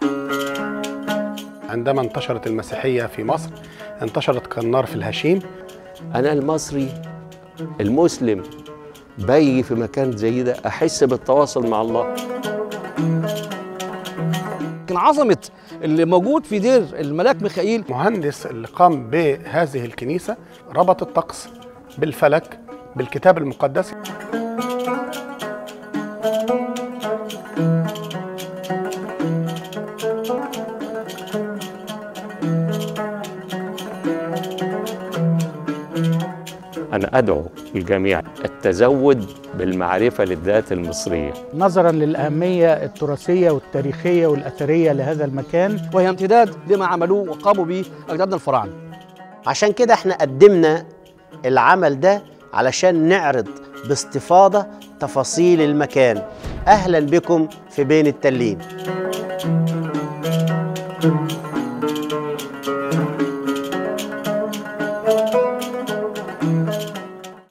عندما انتشرت المسيحية في مصر انتشرت كالنار في الهشيم أنا المصري المسلم باجي في مكان زي ده أحس بالتواصل مع الله لكن عظمه اللي موجود في دير الملاك ميخائيل مهندس اللي قام بهذه الكنيسة ربط الطقس بالفلك بالكتاب المقدس أنا أدعو الجميع التزود بالمعرفة للذات المصرية نظرا للأهمية التراثية والتاريخية والأثرية لهذا المكان وهي امتداد لما عملوه وقاموا به اجدادنا الفراعنه عشان كده احنا قدمنا العمل ده علشان نعرض باستفاضة تفاصيل المكان أهلا بكم في بين التلين